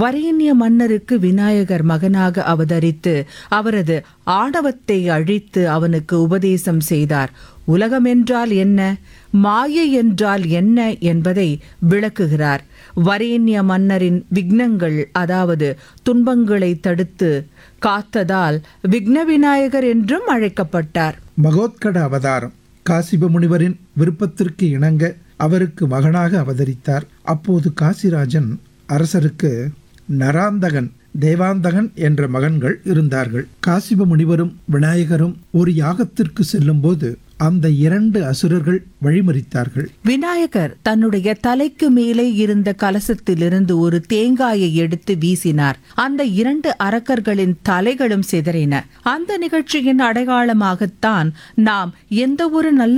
வரேண்ய மன்னருக்கு விநாயகர் மகனாக அவதரித்து அவரது ஆணவத்தை அழித்து அவனுக்கு உபதேசம் செய்தார் உலகமென்றால் என்ன மாயை என்றால் என்ன என்பதை விளக்குகிறார் வரேண்ய மன்னரின் விக்னங்கள் அதாவது துன்பங்களை தடுத்து காத்ததால் விக்ன விநாயகர் என்றும் அழைக்கப்பட்டார் மகோத்கட அவதாரம் காசிப முனிவரின் விருப்பத்திற்கு இணங்க அவருக்கு மகனாக அவதரித்தார் அப்போது காசிராஜன் அரசருக்கு நராந்தகன் தேவாந்தகன் என்ற மகன்கள் இருந்தார்கள் காசிப முனிவரும் விநாயகரும் ஒரு யாகத்திற்கு செல்லும்போது அந்த இரண்டு அசுரர்கள் வழிமறித்தார்கள் விநாயகர் தன்னுடைய தலைக்கு மேலே இருந்த கலசத்திலிருந்து ஒரு தேங்காயை எடுத்து வீசினார் அந்த இரண்டு அரக்கர்களின் தலைகளும் சிதறின அந்த நிகழ்ச்சியின் அடையாளமாகத்தான் நாம் எந்த ஒரு நல்ல